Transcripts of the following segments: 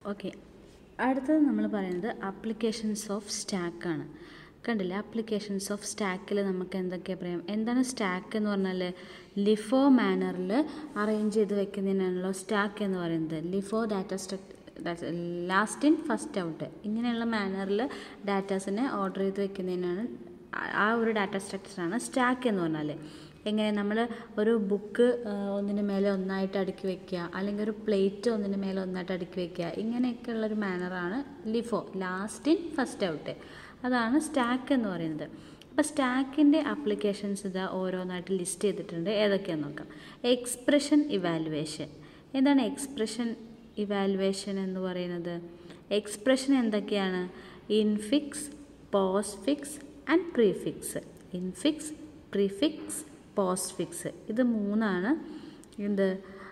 okay അടുത്തത് നമ്മൾ പറയുന്നത് ആപ്ലിക്കേഷൻസ് ഓഫ് സ്റ്റാക്കാണ് കണ്ടില്ലേ ആപ്ലിക്കേഷൻസ് ഓഫ് സ്റ്റാക്കിൽ നമുക്ക് എന്തൊക്കെയാണ് പറയാം എന്താണ് സ്റ്റാക്ക് എന്ന് പറഞ്ഞാൽ ലിഫോ മാനറിൽ അറേഞ്ച് ചെയ്ത് വെക്കുന്നതിനാണല്ലോ സ്റ്റാക്ക് എന്ന് പറയുന്നത് ലിഫോ ഡാറ്റ സ്ട്രക് ലാസ്റ്റ് ഇൻ ഫസ്റ്റ് ഔട്ട് ഇങ്ങനെയുള്ള മാനറിൽ ഡാറ്റാസിനെ ഓർഡർ ചെയ്ത് വെക്കുന്നതിനാണ് ആ- ആ ഒരു ഡാറ്റ സ്ട്രക്ചറാണ് സ്റ്റാക്ക് എന്ന് പറഞ്ഞാൽ എങ്ങനെ നമ്മൾ ഒരു ബുക്ക് ഒന്നിന് മേലെ ഒന്നായിട്ട് അടുക്കി വെക്കുക അല്ലെങ്കിൽ ഒരു പ്ലേറ്റ് ഒന്നിന് മേലെ ഒന്നായിട്ട് അടുക്കി വെക്കുക ഇങ്ങനെയൊക്കെയുള്ള ഒരു മാനറാണ് LIFO last in first out അതാണ് സ്റ്റാക്ക് എന്ന് പറയുന്നത് അപ്പോൾ സ്റ്റാക്കിൻ്റെ ആപ്ലിക്കേഷൻസ് ഇതാ ഓരോന്നായിട്ട് ലിസ്റ്റ് ചെയ്തിട്ടുണ്ട് ഏതൊക്കെയാണെന്ന് നോക്കാം എക്സ്പ്രഷൻ ഇവാലുവേഷൻ എന്താണ് എക്സ്പ്രഷൻ ഇവാലുവേഷൻ എന്ന് പറയുന്നത് എക്സ്പ്രഷൻ എന്തൊക്കെയാണ് infix postfix and prefix infix prefix postfix ഇത് മൂന്നാണ് എന്ത്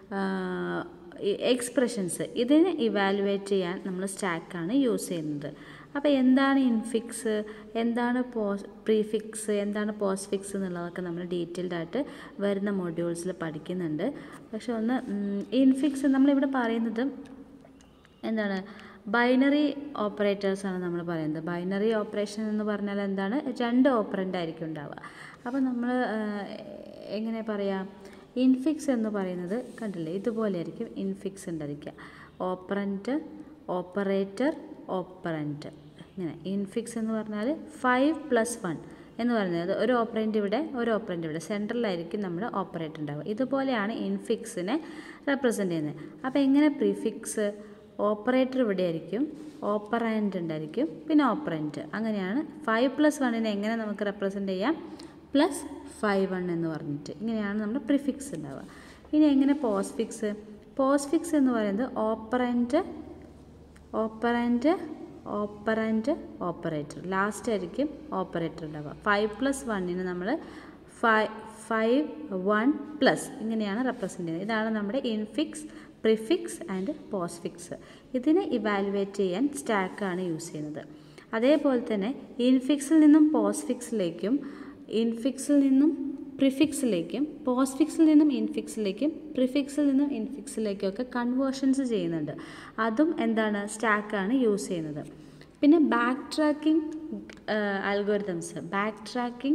എക്സ്പ്രഷൻസ് ഇതിനെ ഇവാലുവേറ്റ് ചെയ്യാൻ നമ്മൾ സ്റ്റാക്കാണ് യൂസ് ചെയ്യുന്നത് അപ്പോൾ എന്താണ് ഇൻഫിക്സ് എന്താണ് പോസ് പ്രീഫിക്സ് എന്താണ് പോസ്റ്റ്ഫിക്സ് എന്നുള്ളതൊക്കെ നമ്മൾ ഡീറ്റെയിൽഡ് ആയിട്ട് വരുന്ന മൊഡ്യൂൾസിൽ പഠിക്കുന്നുണ്ട് പക്ഷെ ഒന്ന് ഇൻഫിക്സ് നമ്മളിവിടെ പറയുന്നത് എന്താണ് ബൈനറി ഓപ്പറേറ്റേഴ്സാണ് നമ്മൾ പറയുന്നത് ബൈനറി ഓപ്പറേഷൻ എന്ന് പറഞ്ഞാൽ എന്താണ് രണ്ട് ഓപ്പറൻ്റ് ആയിരിക്കും ഉണ്ടാവുക അപ്പോൾ നമ്മൾ എങ്ങനെ പറയാം ഇൻഫിക്സ് എന്ന് പറയുന്നത് കണ്ടില്ലേ ഇതുപോലെ ആയിരിക്കും ഇൻഫിക്സ് ഉണ്ടായിരിക്കുക ഓപ്പറൻറ്റ് ഓപ്പറേറ്റർ ഓപ്പറൻറ്റ് ഇങ്ങനെ ഇൻഫിക്സ് എന്ന് പറഞ്ഞാൽ ഫൈവ് പ്ലസ് വൺ എന്ന് പറയുന്നത് ഒരു ഓപ്പറേൻ്റ് ഇവിടെ ഒരു ഓപ്പറേൻ്റ് ഇവിടെ സെൻട്രലായിരിക്കും നമ്മുടെ ഓപ്പറേറ്റർ ഉണ്ടാവുക ഇതുപോലെയാണ് ഇൻഫിക്സിനെ റെപ്രസെൻ്റ് ചെയ്യുന്നത് അപ്പോൾ എങ്ങനെ പ്രീഫിക്സ് ഓപ്പറേറ്റർ ഇവിടെ ആയിരിക്കും ഓപ്പറൻറ്റ് ഉണ്ടായിരിക്കും പിന്നെ ഓപ്പറൻറ്റ് അങ്ങനെയാണ് ഫൈവ് പ്ലസ് വണ്ണിനെ എങ്ങനെ നമുക്ക് റെപ്രസെൻ്റ് ചെയ്യാം പ്ലസ് ഫൈവ് വൺ എന്ന് പറഞ്ഞിട്ട് ഇങ്ങനെയാണ് നമ്മുടെ പ്രിഫിക്സ് ഉണ്ടാവുക ഇനി എങ്ങനെ പോസ്റ്റ്ഫിക്സ് പോസ്റ്റ്ഫിക്സ് എന്ന് പറയുന്നത് operand operand operand operator last ആയിരിക്കും ഓപ്പറേറ്റർ ഉണ്ടാവുക ഫൈവ് പ്ലസ് വണ്ണിന് നമ്മൾ ഫൈവ് ഫൈവ് വൺ പ്ലസ് ഇങ്ങനെയാണ് റെപ്രസെൻ്റ് ചെയ്യുന്നത് ഇതാണ് നമ്മുടെ ഇൻഫിക്സ് പ്രിഫിക്സ് ആൻഡ് പോസ്റ്റ്ഫിക്സ് ഇതിനെ ഇവാലുവേറ്റ് ചെയ്യാൻ സ്റ്റാക്കാണ് യൂസ് ചെയ്യുന്നത് അതേപോലെ തന്നെ ഇൻഫിക്സിൽ നിന്നും പോസ്റ്റ്ഫിക്സിലേക്കും ഇൻഫിക്സിൽ നിന്നും പ്രിഫിക്സിലേക്കും പോസ്റ്റ്ഫിക്സിൽ നിന്നും ഇൻഫിക്സിലേക്കും പ്രിഫിക്സിൽ നിന്നും ഇൻഫിക്സിലേക്കും ഒക്കെ കൺവേർഷൻസ് ചെയ്യുന്നുണ്ട് അതും എന്താണ് സ്റ്റാക്കാണ് യൂസ് ചെയ്യുന്നത് പിന്നെ back tracking algorithms back tracking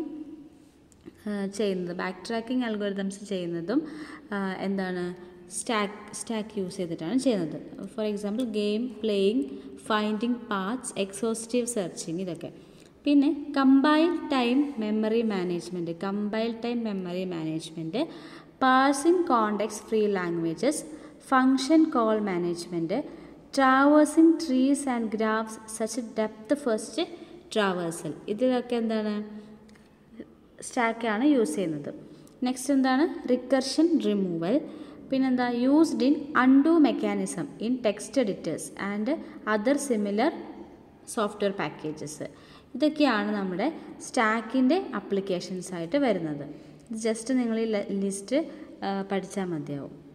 ചെയ്യുന്നത് ബാക്ക് ട്രാക്കിംഗ് അൽഗോരിതംസ് ചെയ്യുന്നതും ആ, എന്താണ് സ്റ്റാക്ക് സ്റ്റാക്ക് യൂസ് ചെയ്തിട്ടാണ് ചെയ്യുന്നത് for example game playing finding parts exhaustive searching ഇതൊക്കെ പിന്നെ compile time memory management compile time memory management parsing context free languages function call management traversing trees and graphs such depth first traversal ഇതിലൊക്കെ എന്താണ് സ്റ്റാക്കാണ് use ചെയ്യുന്നത് next എന്താണ് recursion removal പിന്നെന്താ used in undo mechanism in text editors and other similar software packages ഇതൊക്കെയാണ് നമ്മുടെ സ്റ്റാക്കിൻ്റെ applications ആയിട്ട് വരുന്നത് ജസ്റ്റ് നിങ്ങൾ ഈ ലിസ്റ്റ് പഠിച്ചാൽ മതിയാവും